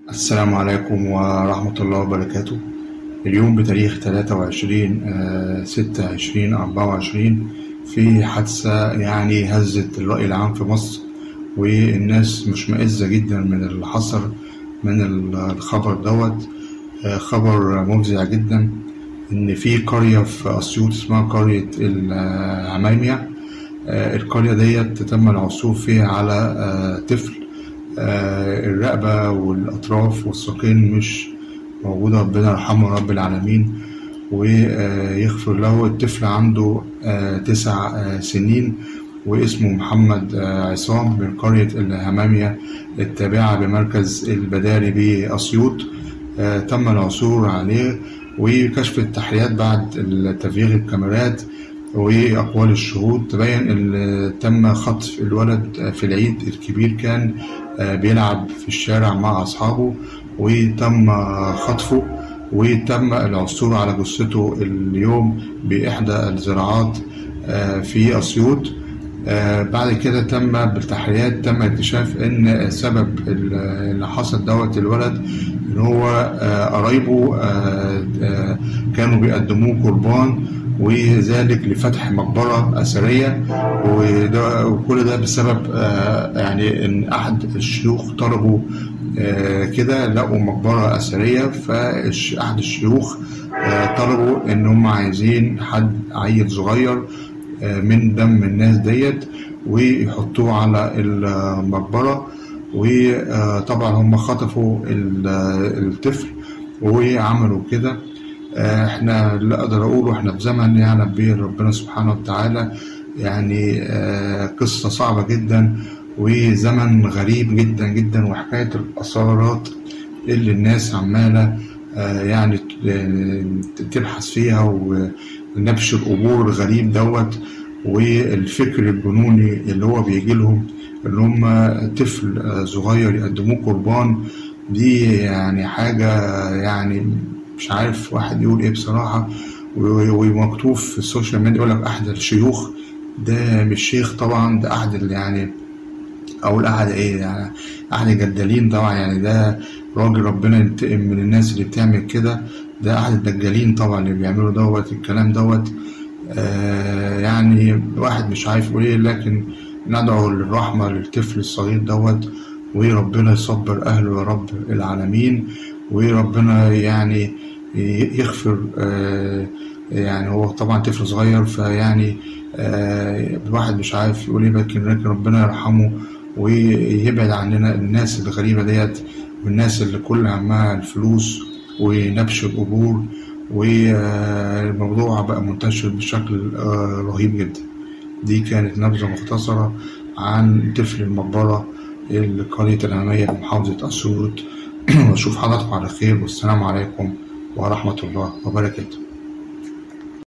السلام عليكم ورحمة الله وبركاته اليوم بتاريخ 23 آه، 26 24 في حادثة يعني هزت الرأي العام في مصر والناس مشمئزة جدا من اللي حصل من الخبر دوت آه، خبر مفزع جدا إن في قرية في أسيوط اسمها قرية العمايمية آه، القرية ديت تم العثور فيها على آه، طفل آه، الرقبة والأطراف والساقين مش موجودة ربنا يرحمه رب العالمين ويغفر له الطفل عنده آه، تسع آه، سنين واسمه محمد آه، عصام من قرية الهمامية التابعة بمركز البداري بأسيوط آه، تم العثور عليه وكشف التحريات بعد تفريغ الكاميرات وأقوال الشهود تبين إن تم خطف الولد في العيد الكبير كان آه، بيلعب في الشارع مع أصحابه وتم خطفه وتم العثور على جثته اليوم بإحدى الزراعات آه، في أسيوط آه، بعد كده تم بالتحريات تم اكتشاف ان سبب ال- اللي حصل دوت الولد ان هو آه، قرايبه آه، آه، كانوا بيقدموه قربان وذلك لفتح مقبرة أثرية وده وكل ده بسبب آه، يعني إن أحد الشيوخ طلبوا آه، كده لقوا مقبرة أثرية فأحد الشيوخ آه، طلبوا إن هم عايزين حد عيل صغير آه، من دم الناس ديت ويحطوه على المقبرة وطبعا هم خطفوا ال- الطفل وعملوا كده آه، احنا اللي اقدر اقوله احنا في زمن يعلم به ربنا سبحانه وتعالى يعني آه، قصة صعبة جدا وزمن غريب جدا جدا وحكاية الأسرارات اللي الناس عمالة آه، يعني ت- تبحث فيها ونبش القبور الغريب دوت والفكر الجنوني اللي هو بيجي لهم ان هم طفل آه، صغير يقدموه قربان دي يعني حاجة يعني مش عارف واحد يقول ايه بصراحة و- ومكتوب في السوشيال ميديا يقول لك احد الشيوخ ده مش شيخ طبعا ده احد ال- يعني او الاحد ايه يعني احد الجدالين طبعا يعني ده راجل ربنا ينتقم من الناس اللي بتعمل كده ده احد الدجالين طبعا اللي بيعملوا دوت الكلام دوت آه يعني واحد مش عارف يقول ايه لكن ندعو للرحمة للطفل الصغير دوت وربنا يصبر أهله يا رب العالمين وربنا يعني يغفر آه يعني هو طبعا طفل صغير فيعني آه الواحد مش عارف يقول ايه لكن لكن ربنا يرحمه ويبعد عننا الناس الغريبة ديت والناس اللي كل همها الفلوس ونبش القبور والموضوع بقى منتشر بشكل آه، رهيب جدا دي كانت نبذة مختصرة عن طفل المقبرة القرية الأمامية بمحافظة أسيوط وأشوف حضراتكم على خير والسلام عليكم ورحمة الله وبركاته